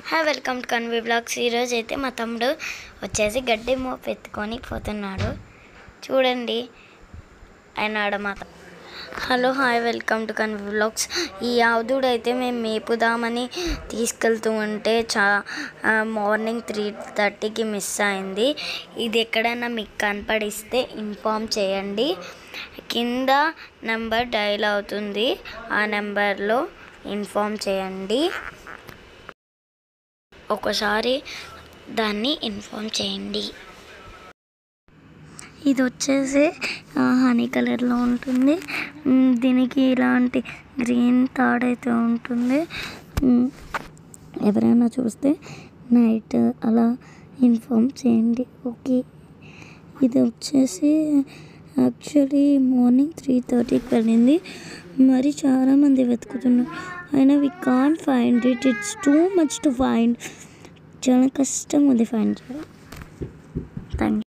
hi welcome to Kanvi blogs ఈరోజు అయితే మా తమ్ముడు వచ్చేసి గడ్డి మోపు ఎత్తుకొని పోతున్నాడు చూడండి ఆయన ఆడ మా త- hello hi welcome to Kanvi blogs ఈ ఆవుదూడు అయితే మేము మేపుదామని తీసుకెళ్తూ ఉంటే చా ఆ, మార్నింగ్ త్రీ థర్టీకి మిస్ అయింది ఇది ఎక్కడైనా మీకు కనపడిస్తే ఇన్ఫామ్ చేయండి కింద నెంబర్ డయల్ అవుతుంది ఆ నెంబర్లో ఇన్ఫామ్ చేయండి ఒకసారి దాన్ని ఇన్ఫామ్ చేయండి ఇది వచ్చేసి హనీ కలర్లో ఉంటుంది మ్, దీనికి ఇలాంటి గ్రీన్ థాడ్ అయితే ఉంటుంది మ్, ఎవరైనా చూస్తే నైట్ అలా ఇన్ఫామ్ చేయండి ఓకే ఇది వచ్చేసి యాక్చువల్లీ మార్నింగ్ త్రీ థర్టీకి వెళ్ళింది మరి చాలామంది వెతుకుతున్నారు అయినా we can find it it's too much to find చాలా కష్టంగా ఉంది ఫైండ్ చేయడం థ్యాంక్